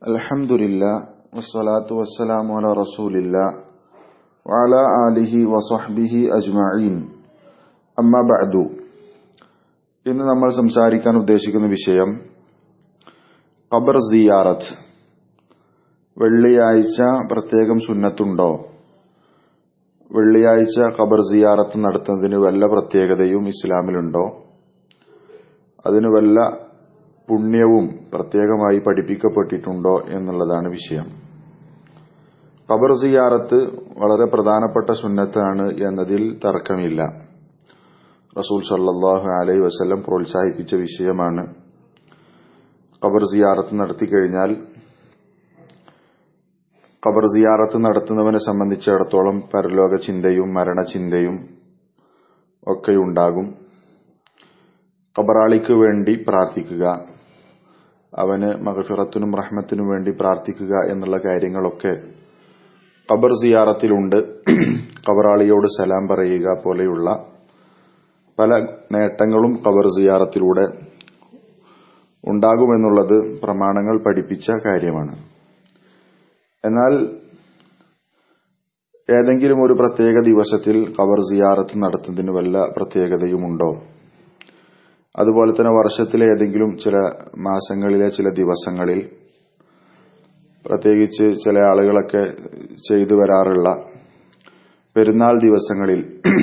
الحمد لله والصلاة والسلام على رسول الله وعلى آله وصحبه أجمعين أما بعد ഇന്ന് നമ്മൾ സംസാരിക്കാൻ ഉദ്ദേശിക്കുന്ന വിഷയം ഖബർ സിയാറത്ത് വെള്ളിയാഴ്ച പ്രത്യേകം സുന്നത്തുണ്ടോ വെള്ളിയാഴ്ച ഖബർ സിയാറത്ത് നടത്തുന്നതിന് വല്ല പ്രത്യേകതയും ഇസ്ലാമിലുണ്ടോ അതിന് വല്ല പുണ്യവും പ്രത്യേകമായി പഠിപ്പിക്കപ്പെട്ടിട്ടുണ്ടോ എന്നുള്ളതാണ് വിഷയം ഖബർ സിയാറത്ത് വളരെ പ്രധാനപ്പെട്ട സുന്നത്താണ് എന്നതിൽ തർക്കമില്ല റസൂൽ സല്ലാഹു അലൈ വസ്ലം പ്രോത്സാഹിപ്പിച്ച വിഷയമാണ് ഖബർ സിയാറത്ത് നടത്തിക്കഴിഞ്ഞാൽ ഖബർ സിയാറത്ത് നടത്തുന്നവനെ സംബന്ധിച്ചിടത്തോളം പരലോക ചിന്തയും മരണചിന്തയും ഒക്കെയുണ്ടാകും ഖബറാളിക്ക് വേണ്ടി പ്രാർത്ഥിക്കുക അവന് മഹഫിറത്തിനും റഹ്മത്തിനും വേണ്ടി പ്രാർത്ഥിക്കുക എന്നുള്ള കാര്യങ്ങളൊക്കെ ഖബർ സിയാറത്തിലുണ്ട് ഖബറാളിയോട് സലാം പറയുക പോലെയുള്ള പല നേട്ടങ്ങളും ഖബർ സിയാറത്തിലൂടെ ഉണ്ടാകുമെന്നുള്ളത് പ്രമാണങ്ങൾ പഠിപ്പിച്ച കാര്യമാണ് എന്നാൽ ഏതെങ്കിലും ഒരു പ്രത്യേക ദിവസത്തിൽ ഖബർ സിയാറത്ത് നടത്തുന്നതിന് വല്ല പ്രത്യേകതയുമുണ്ടോ അതുപോലെ തന്നെ വർഷത്തിലെ ഏതെങ്കിലും ചില മാസങ്ങളിലെ ചില ദിവസങ്ങളിൽ പ്രത്യേകിച്ച് ചില ആളുകളൊക്കെ ചെയ്തു വരാറുള്ള പെരുന്നാൾ ദിവസങ്ങളിൽ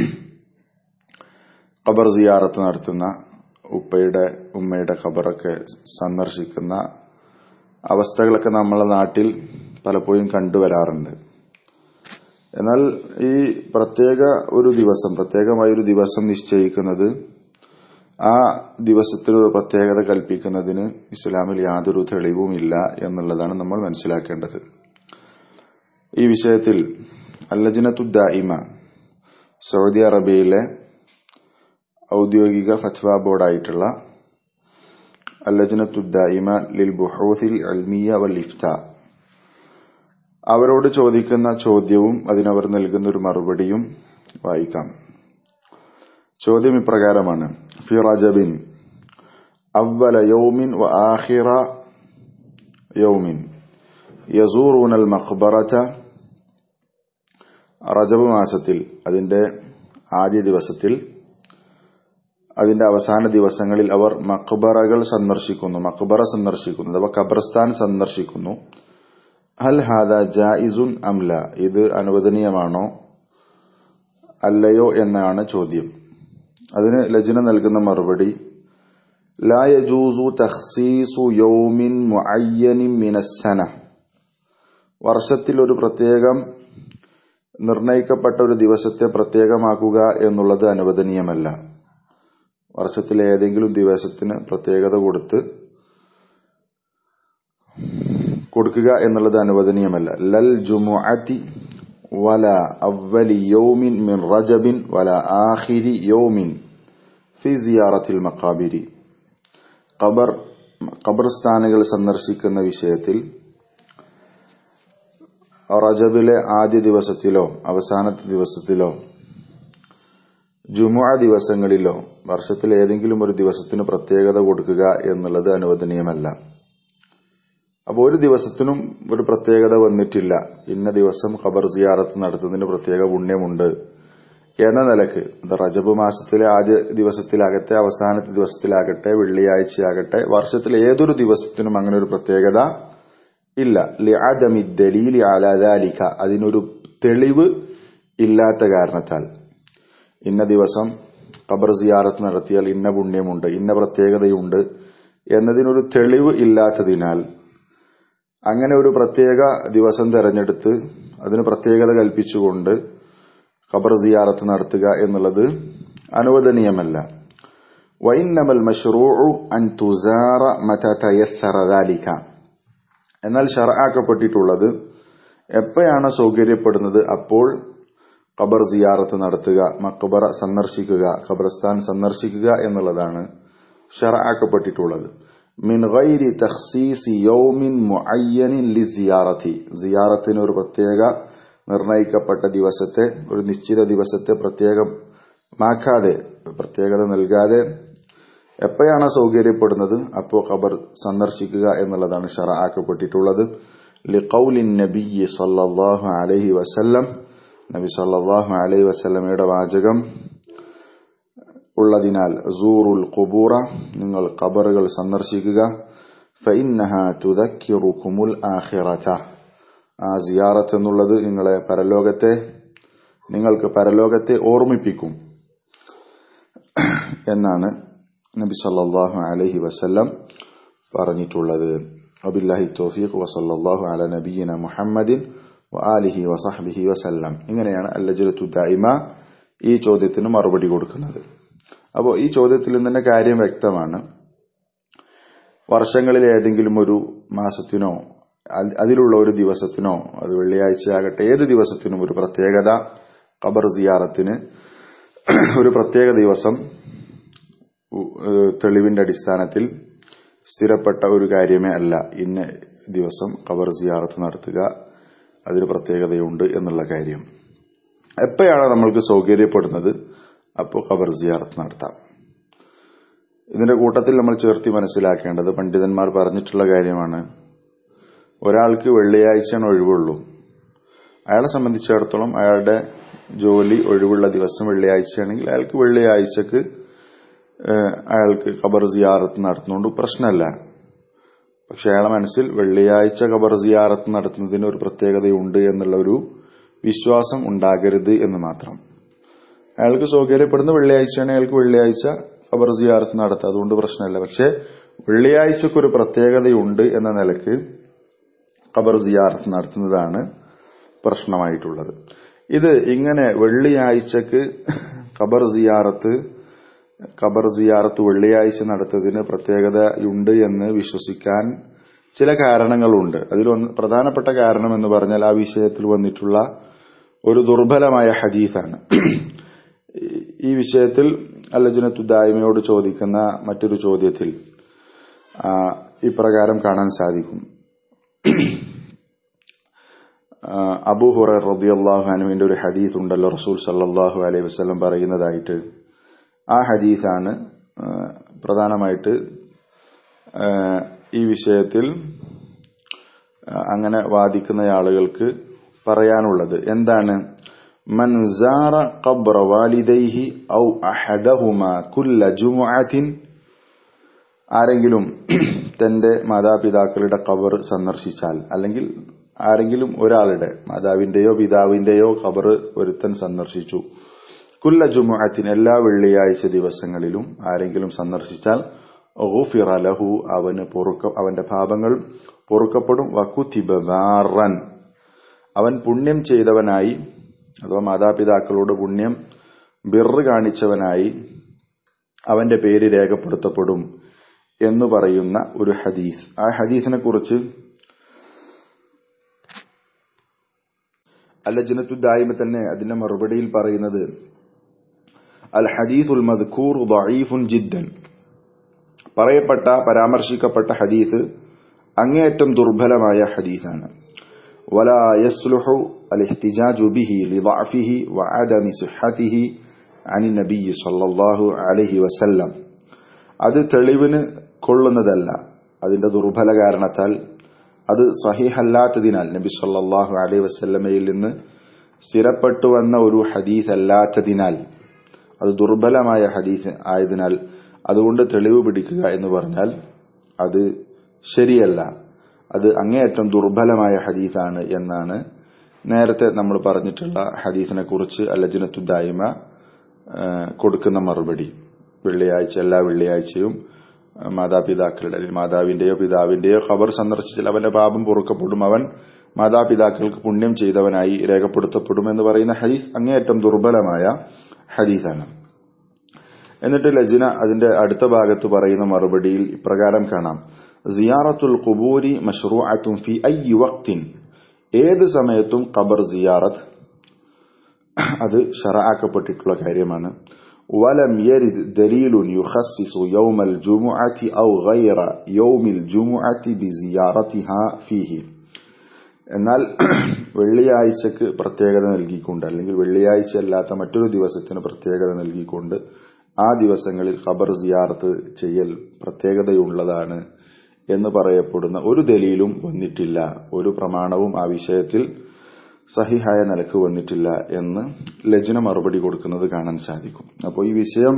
ഖബർ സിയാറത്ത് നടത്തുന്ന ഉപ്പയുടെ ഉമ്മയുടെ ഖബറൊക്കെ സന്ദർശിക്കുന്ന അവസ്ഥകളൊക്കെ നമ്മളെ നാട്ടിൽ പലപ്പോഴും കണ്ടുവരാറുണ്ട് എന്നാൽ ഈ പ്രത്യേക ഒരു ദിവസം പ്രത്യേകമായ ഒരു ദിവസം നിശ്ചയിക്കുന്നത് ആ ദിവസത്തിൽ ഒരു പ്രത്യേകത കൽപ്പിക്കുന്നതിന് ഇസ്ലാമിൽ യാതൊരു തെളിവുമില്ല എന്നുള്ളതാണ് നമ്മൾ മനസ്സിലാക്കേണ്ടത് ഈ വിഷയത്തിൽ അല്ലജനത്തുദ്ദായിമ സൗദി അറേബ്യയിലെ ഔദ്യോഗിക ഫത്വ ബോർഡായിട്ടുള്ള അല്ലജനത്തുദ്ദായിമ ലിൽ ബുഹൂസിൽ അൽമിയ വൽ ഇഫ്ത അവരോട് ചോദിക്കുന്ന ചോദ്യവും അതിനവർ നൽകുന്ന ഒരു മറുപടിയും വായിക്കാം ചോദ്യം ഇപ്രകാരമാണ് ഫി റജബിൻ അവല യൗമിൻ വ ആഖിറ യൗമിൻ യസൂറൂന അൽ മഖ്ബറത റജബ് മാസത്തിൽ അതിന്റെ ആദ്യ ദിവസത്തിൽ അതിന്റെ അവസാന ദിവസങ്ങളിൽ അവർ മക്ബറകൾ സന്ദർശിക്കുന്നു മക്ബറ സന്ദർശിക്കുന്നു അഥവാ ഖബർസ്ഥാൻ സന്ദർശിക്കുന്നു ഹൽ ഹാദ ജായിസുൻ അംല ഇത് അനുവദനീയമാണോ അല്ലയോ എന്നാണ് ചോദ്യം അതിന് ലജ്ന നൽകുന്ന മറുപടി ലാ യജൂസു തഖ്സീസു യൗമിൻ മുഅയ്യനിൻ മിനസ്സന വർഷത്തിൽ ഒരു പ്രത്യേകം നിർണയിക്കപ്പെട്ട ഒരു ദിവസത്തെ പ്രത്യേകമാക്കുക എന്നുള്ളത് അനുവദനീയമല്ല വർഷത്തിലെ ഏതെങ്കിലും ദിവസത്തിന് പ്രത്യേകത കൊടുത്ത് കൊടുക്കുക എന്നുള്ളത് അനുവദനീയമല്ല ലൽ ജുമുഅത്തി വല അവലി യൗമിൻ മിൻ റജബിൻ വല ആഖിരി യൗമിൻ ഫി സിയാറത്തിൽ മക്കാബിരി ഖബർ ഖബർസ്ഥാനുകൾ സന്ദർശിക്കുന്ന വിഷയത്തിൽ റജബിലെ ആദ്യ ദിവസത്തിലോ അവസാനത്തെ ദിവസത്തിലോ ജുമുഅ ദിവസങ്ങളിലോ വർഷത്തിൽ ഏതെങ്കിലും ഒരു ദിവസത്തിന് പ്രത്യേകത കൊടുക്കുക എന്നുള്ളത് അനുവദനീയമല്ല അപ്പോൾ ഒരു ദിവസത്തിനും ഒരു പ്രത്യേകത വന്നിട്ടില്ല ഇന്ന ദിവസം ഖബർ സിയാറത്ത് നടത്തുന്നതിന് പ്രത്യേക പുണ്യമുണ്ട് എന്ന നിലക്ക് അത് റജബ് മാസത്തിലെ ആദ്യ ദിവസത്തിലാകട്ടെ അവസാനത്തെ ദിവസത്തിലാകട്ടെ വെള്ളിയാഴ്ചയാകട്ടെ വർഷത്തിലെ ഏതൊരു ദിവസത്തിനും അങ്ങനെ ഒരു പ്രത്യേകത ഇല്ല ലിഅദമി ദലീലി അലാദാലിക അതിനൊരു തെളിവ് ഇല്ലാത്ത കാരണത്താൽ ഇന്ന ദിവസം ഖബർ സിയാറത്ത് നടത്തിയാൽ ഇന്ന പുണ്യമുണ്ട് ഇന്ന പ്രത്യേകതയുണ്ട് എന്നതിനൊരു തെളിവ് ഇല്ലാത്തതിനാൽ അങ്ങനെ ഒരു പ്രത്യേക ദിവസം തെരഞ്ഞെടുത്ത് അതിന് പ്രത്യേകത കൽപ്പിച്ചുകൊണ്ട് ഖബർ സിയാറത്ത് നടത്തുക എന്നുള്ളത് അനുവദനീയമല്ല വൈന്നമൽ മഷ്റൂഉ അൻ തുസാറ മത തയസ്സറദാലിക എന്നാൽ ഷർആക്കപ്പെട്ടിട്ടുള്ളത് എപ്പോഴാണ് സൗകര്യപ്പെടുന്നത് അപ്പോൾ ഖബർ സിയാറത്ത് നടത്തുക മക്ബറ സന്ദർശിക്കുക ഖബർസ്ഥാൻ സന്ദർശിക്കുക എന്നുള്ളതാണ് ഷർആക്കപ്പെട്ടിട്ടുള്ളത് മിൻ ഗൈരി തഖ്സീസി യൗമിൻ മുഅയ്യനിൻ ലി സിയാറത്തി സിയാറത്തിന് ഒരു പ്രത്യേക നിർണയിക്കപ്പെട്ട ദിവസത്തെ ഒരു നിശ്ചിത ദിവസത്തെ പ്രത്യേകമാക്കാതെ പ്രത്യേകത നൽകാതെ എപ്പോഴാണ് സൗകര്യപ്പെടുന്നത് അപ്പോൾ ഖബർ സന്ദർശിക്കുക എന്നുള്ളതാണ് ഷറ ആക്കപ്പെട്ടിട്ടുള്ളത് ലിഖൗലിൻ നബി സല്ലല്ലാഹു അലൈഹി വസല്ലം നബി സല്ലല്ലാഹു അലൈഹി വസല്ലമയുടെ വാചകം ഉള്ളതിനാൽ സൂറുൽ ഖുബൂറ നിങ്ങൾ ഖബറുകൾ സന്ദർശിക്കുക ഫഇന്നഹ തുദക്കിറുകുമുൽ ആഖിറത ആ സിയാറത്ത് എന്നുള്ളത് നിങ്ങളെ പരലോകത്തെ നിങ്ങൾക്ക് പരലോകത്തെ ഓർമ്മിപ്പിക്കും എന്നാണ് നബി സല്ലല്ലാഹു അലൈഹി വസല്ലം പറഞ്ഞിട്ടുള്ളത് അബില്ലാഹി തൗഫീഖ് വസല്ലല്ലാഹു അല നബിയിന മുഹമ്മദിൻ വആലിഹി വസഹ്ബിഹി വസല്ലം ഇങ്ങനെയാണ് അല്ലജലത്തു ദായിമ ഈ ചോദ്യത്തിന് മറുപടി കൊടുക്കുന്നത് അപ്പോൾ ഈ ചോദ്യത്തിൽ നിന്ന് തന്നെ കാര്യം വ്യക്തമാണ് വർഷങ്ങളിൽ ഏതെങ്കിലും ഒരു മാസത്തിനോ അതിലുള്ള ഒരു ദിവസത്തിനോ അത് വെള്ളിയാഴ്ച ആകട്ടെ ഏത് ദിവസത്തിനും ഒരു പ്രത്യേകത ഖബർ സിയാറത്തിന് ഒരു പ്രത്യേക ദിവസം തെളിവിന്റെ അടിസ്ഥാനത്തിൽ സ്ഥിരപ്പെട്ട ഒരു കാര്യമേ അല്ല ഇന്ന ദിവസം ഖബർ സിയാറത്ത് നടത്തുക അതിന് പ്രത്യേകതയുണ്ട് എന്നുള്ള കാര്യം എപ്പോഴാണ് നമ്മൾക്ക് സൗകര്യപ്പെടുന്നത് അപ്പോൾ ഖബർ സിയാറത്ത് നടത്താം ഇതിന്റെ കൂട്ടത്തിൽ നമ്മൾ ചേർത്തി മനസ്സിലാക്കേണ്ടത് പണ്ഡിതന്മാർ പറഞ്ഞിട്ടുള്ള കാര്യമാണ് ഒരാൾക്ക് വെള്ളിയാഴ്ചയാണ് ഒഴിവുള്ളൂ അയാളെ സംബന്ധിച്ചിടത്തോളം അയാളുടെ ജോലി ഒഴിവുള്ള ദിവസം വെള്ളിയാഴ്ചയാണെങ്കിൽ അയാൾക്ക് വെള്ളിയാഴ്ചക്ക് അയാൾക്ക് ഖബർ സിയാറത്ത് നടത്തുന്നതുകൊണ്ട് പ്രശ്നമല്ല പക്ഷെ അയാളെ മനസ്സിൽ വെള്ളിയാഴ്ച ഖബർ സിയാറത്ത് നടത്തുന്നതിന് ഒരു പ്രത്യേകതയുണ്ട് എന്നുള്ള ഒരു വിശ്വാസം ഉണ്ടാകരുത് എന്ന് മാത്രം അയാൾക്ക് സൗകര്യപ്പെടുന്ന വെള്ളിയാഴ്ചയാണ് അയാൾക്ക് വെള്ളിയാഴ്ച ഖബർ സിയാറത്ത് നടത്തുക അതുകൊണ്ട് പ്രശ്നമല്ല പക്ഷെ വെള്ളിയാഴ്ചക്കൊരു പ്രത്യേകതയുണ്ട് എന്ന നിലക്ക് ഖബർ സിയാറത്ത് നടത്തുന്നതാണ് പ്രശ്നമായിട്ടുള്ളത് ഇത് ഇങ്ങനെ വെള്ളിയാഴ്ചക്ക് ഖബർ സിയാറത്ത് ഖബർ സിയാറത്ത് വെള്ളിയാഴ്ച നടത്തതിന് പ്രത്യേകതയുണ്ട് എന്ന് വിശ്വസിക്കാൻ ചില കാരണങ്ങളുണ്ട് അതിലൊന്ന് പ്രധാനപ്പെട്ട കാരണം എന്ന് പറഞ്ഞാൽ ആ വിഷയത്തിൽ വന്നിട്ടുള്ള ഒരു ദുർബലമായ ഹദീസാണ് ഈ വിഷയത്തിൽ അല്ലജനത്തുദായ്മയോട് ചോദിക്കുന്ന മറ്റൊരു ചോദ്യത്തിൽ ഇപ്രകാരം കാണാൻ സാധിക്കും അബൂ ഹുറ റദിയല്ലാഹു അനുവിന്റെ ഒരു ഹദീസ് ഉണ്ടല്ലോ റസൂൽ സല്ലാഹു അലൈഹി വസ്ലം പറയുന്നതായിട്ട് ആ ഹദീസാണ് പ്രധാനമായിട്ട് ഈ വിഷയത്തിൽ അങ്ങനെ വാദിക്കുന്ന ആളുകൾക്ക് പറയാനുള്ളത് എന്താണ് من زار قبر والديه أو أحدهما كل جمعة ആരെങ്കിലും തന്റെ മാതാപിതാക്കളുടെ ഖബർ സന്ദർശിച്ചാൽ അല്ലെങ്കിൽ ആരെങ്കിലും ഒരാളുടെ മാതാവിന്റെയോ പിതാവിന്റെയോ ഖബർ ഒരുത്തൻ സന്ദർശിച്ചു കുല്ല ജുമുഅത്തിന് എല്ലാ വെള്ളിയാഴ്ച ദിവസങ്ങളിലും ആരെങ്കിലും സന്ദർശിച്ചാൽ ഗുഫിറ ലഹു അവന് പൊറുക്ക അവന്റെ പാപങ്ങൾ പൊറുക്കപ്പെടും വക്കുതിബാറൻ അവൻ പുണ്യം ചെയ്തവനായി അഥവാ മാതാപിതാക്കളോട് പുണ്യം ബിറ് കാണിച്ചവനായി അവന്റെ പേര് രേഖപ്പെടുത്തപ്പെടും എന്ന് പറയുന്ന ഒരു ഹദീസ് ആ ഹദീസിനെ കുറിച്ച് അല്ലജനത്തു ദായ്മ തന്നെ അതിന്റെ മറുപടിയിൽ പറയുന്നത് അൽ ഹദീസുൽ മദ്കൂർ ദഈഫുൻ ജിദ്ദൻ പറയപ്പെട്ട പരാമർശിക്കപ്പെട്ട ഹദീസ് അങ്ങേയറ്റം ദുർബലമായ ഹദീസാണ് ولا يصلح الاحتجاج به لضعفه وعدم صحته عن النبي صلى الله عليه وسلم അത് തെളിവിന് കൊള്ളുന്നതല്ല അതിന്റെ ദുർബല കാരണത്താൽ അത് സഹിഹല്ലാത്തതിനാൽ നബി സല്ലാഹു അലൈഹി വസ്ല്ലമയിൽ നിന്ന് സ്ഥിരപ്പെട്ടു വന്ന ഒരു ഹദീസ് അല്ലാത്തതിനാൽ അത് ദുർബലമായ ഹദീസ് ആയതിനാൽ അതുകൊണ്ട് തെളിവ് പിടിക്കുക എന്ന് പറഞ്ഞാൽ അത് ശരിയല്ല അത് അങ്ങേയറ്റം ദുർബലമായ ഹദീസാണ് എന്നാണ് നേരത്തെ നമ്മൾ പറഞ്ഞിട്ടുള്ള ഹദീസിനെ കുറിച്ച് അല്ലജനത്തുദായ്മ കൊടുക്കുന്ന മറുപടി വെള്ളിയാഴ്ച എല്ലാ വെള്ളിയാഴ്ചയും മാതാപിതാക്കളുടെ മാതാവിന്റെയോ പിതാവിന്റെയോ ഖബർ സന്ദർശിച്ചാൽ അവന്റെ പാപം പൊറുക്കപ്പെടും അവൻ മാതാപിതാക്കൾക്ക് പുണ്യം ചെയ്തവനായി രേഖപ്പെടുത്തപ്പെടുമെന്ന് പറയുന്ന ഹദീസ് അങ്ങേയറ്റം ദുർബലമായ ഹദീസാണ് എന്നിട്ട് ലജ്ന അതിന്റെ അടുത്ത ഭാഗത്ത് പറയുന്ന മറുപടിയിൽ ഇപ്രകാരം കാണാം സിയാറത്തുൽ ഖുബൂരി മഷ്റൂഅത്തും ഫി ഐ വക്തിൻ ഏത് സമയത്തും ഖബർ സിയാറത്ത് അത് ഷറആക്കപ്പെട്ടിട്ടുള്ള കാര്യമാണ് ولم يرد دليل يخصص يوم الجمعة أو غير يوم الجمعة بزيارتها فيه എന്നാൽ വെള്ളിയാഴ്ചക്ക് പ്രത്യേകത നൽകിക്കൊണ്ട് അല്ലെങ്കിൽ വെള്ളിയാഴ്ച അല്ലാത്ത മറ്റൊരു ദിവസത്തിന് പ്രത്യേകത നൽകിക്കൊണ്ട് ആ ദിവസങ്ങളിൽ ഖബർ സിയാറത്ത് ചെയ്യൽ പ്രത്യേകതയുള്ളതാണ് എന്ന് പറയപ്പെടുന്ന ഒരു ദലീലും വന്നിട്ടില്ല ഒരു പ്രമാണവും ആ വിഷയത്തിൽ സഹിഹായ നിലക്ക് വന്നിട്ടില്ല എന്ന് ലജ്ന മറുപടി കൊടുക്കുന്നത് കാണാൻ സാധിക്കും അപ്പോൾ ഈ വിഷയം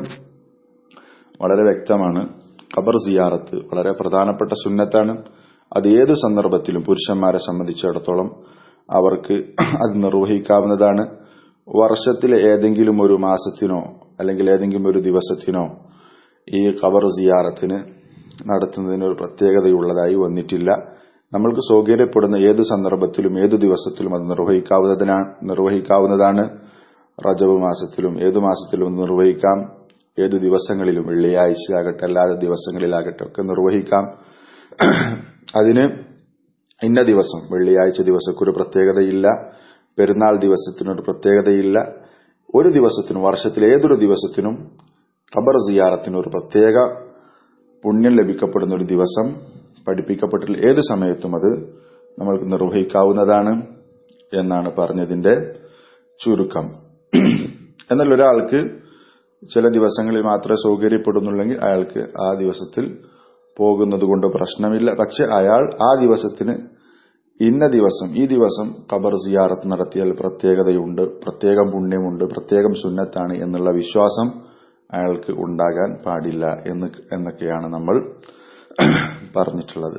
വളരെ വ്യക്തമാണ് ഖബർ സിയാറത്ത് വളരെ പ്രധാനപ്പെട്ട സുന്നത്താണ് അത് ഏത് സന്ദർഭത്തിലും പുരുഷന്മാരെ സംബന്ധിച്ചിടത്തോളം അവർക്ക് അത് നിർവഹിക്കാവുന്നതാണ് വർഷത്തിലെ ഏതെങ്കിലും ഒരു മാസത്തിനോ അല്ലെങ്കിൽ ഏതെങ്കിലും ഒരു ദിവസത്തിനോ ഈ ഖബർ സിയാറത്തിന് നടത്തുന്നതിന് ഒരു പ്രത്യേകതയുള്ളതായി വന്നിട്ടില്ല നമ്മൾക്ക് സൗകര്യപ്പെടുന്ന ഏത് സന്ദർഭത്തിലും ഏതു ദിവസത്തിലും അത് നിർവഹിക്കാവുന്നതിനാണ് നിർവഹിക്കാവുന്നതാണ് റജബ് മാസത്തിലും ഏതു മാസത്തിലും നിർവഹിക്കാം ഏതു ദിവസങ്ങളിലും വെള്ളിയാഴ്ചയാകട്ടെ അല്ലാതെ ദിവസങ്ങളിലാകട്ടെ ഒക്കെ നിർവഹിക്കാം അതിന് ഇന്ന ദിവസം വെള്ളിയാഴ്ച ദിവസക്കൊരു പ്രത്യേകതയില്ല പെരുന്നാൾ ദിവസത്തിനൊരു പ്രത്യേകതയില്ല ഒരു ദിവസത്തിനും വർഷത്തിലെ ഏതൊരു ദിവസത്തിനും ഖബർ സിയാറത്തിന് ഒരു പ്രത്യേക പുണ്യം ലഭിക്കപ്പെടുന്ന ഒരു ദിവസം പഠിപ്പിക്കപ്പെട്ടിട്ടുള്ള ഏത് സമയത്തും അത് നമ്മൾക്ക് നിർവഹിക്കാവുന്നതാണ് എന്നാണ് പറഞ്ഞതിന്റെ ചുരുക്കം എന്നാൽ ഒരാൾക്ക് ചില ദിവസങ്ങളിൽ മാത്രമേ സൗകര്യപ്പെടുന്നുള്ളെങ്കിൽ അയാൾക്ക് ആ ദിവസത്തിൽ പോകുന്നത് കൊണ്ട് പ്രശ്നമില്ല പക്ഷെ അയാൾ ആ ദിവസത്തിന് ഇന്ന ദിവസം ഈ ദിവസം ഖബർ സിയാറത്ത് നടത്തിയാൽ പ്രത്യേകതയുണ്ട് പ്രത്യേകം പുണ്യമുണ്ട് പ്രത്യേകം സുന്നത്താണ് എന്നുള്ള വിശ്വാസം അയാൾക്ക് ഉണ്ടാകാൻ പാടില്ല എന്ന് എന്നൊക്കെയാണ് നമ്മൾ പറഞ്ഞിട്ടുള്ളത്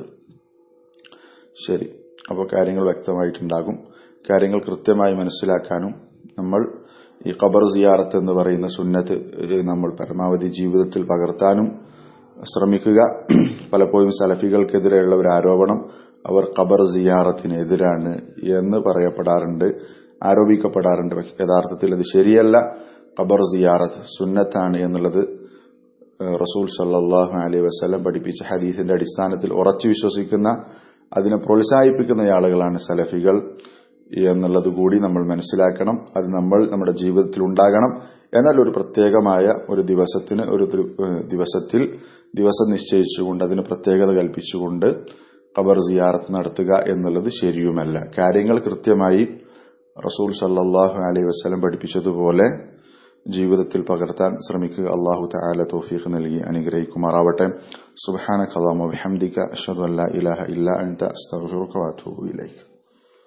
ശരി അപ്പോൾ കാര്യങ്ങൾ വ്യക്തമായിട്ടുണ്ടാകും കാര്യങ്ങൾ കൃത്യമായി മനസ്സിലാക്കാനും നമ്മൾ ഈ ഖബർ സിയാറത്ത് എന്ന് പറയുന്ന സുന്നത്ത് നമ്മൾ പരമാവധി ജീവിതത്തിൽ പകർത്താനും ശ്രമിക്കുക പലപ്പോഴും സലഫികൾക്കെതിരെയുള്ള ഒരു ആരോപണം അവർ ഖബർ സിയാറത്തിനെതിരാണ് എന്ന് പറയപ്പെടാറുണ്ട് ആരോപിക്കപ്പെടാറുണ്ട് യഥാർത്ഥത്തിൽ അത് ശരിയല്ല ഖബർ സിയാറത്ത് സുന്നത്താണ് എന്നുള്ളത് റസൂൽ സല്ലാഹു അലൈഹി വസ്ലം പഠിപ്പിച്ച ഹദീസിന്റെ അടിസ്ഥാനത്തിൽ ഉറച്ചു വിശ്വസിക്കുന്ന അതിനെ പ്രോത്സാഹിപ്പിക്കുന്ന ആളുകളാണ് സലഫികൾ എന്നുള്ളത് കൂടി നമ്മൾ മനസ്സിലാക്കണം അത് നമ്മൾ നമ്മുടെ ജീവിതത്തിൽ ഉണ്ടാകണം എന്നാൽ ഒരു പ്രത്യേകമായ ഒരു ദിവസത്തിന് ഒരു ദിവസത്തിൽ ദിവസം നിശ്ചയിച്ചുകൊണ്ട് അതിന് പ്രത്യേകത കൽപ്പിച്ചുകൊണ്ട് ഖബർ സിയാറത്ത് നടത്തുക എന്നുള്ളത് ശരിയുമല്ല കാര്യങ്ങൾ കൃത്യമായി റസൂൽ സല്ലാഹു അലൈഹി വസ്ലം പഠിപ്പിച്ചതുപോലെ ജീവിതത്തിൽ പകർത്താൻ ശ്രമിക്കുക അള്ളാഹു തആല തൗഫീഖ് നൽകി അനുഗ്രഹിക്കുമാറാവട്ടെ സുബ്ഹാനക അല്ലാഹുമ്മ വബിഹംദിക അഷ്ഹദു അൻ ലാ ഇലാഹ ഇല്ല അൻത അസ്തഗ്ഫിറുക വഅതൂബു ഇലൈക്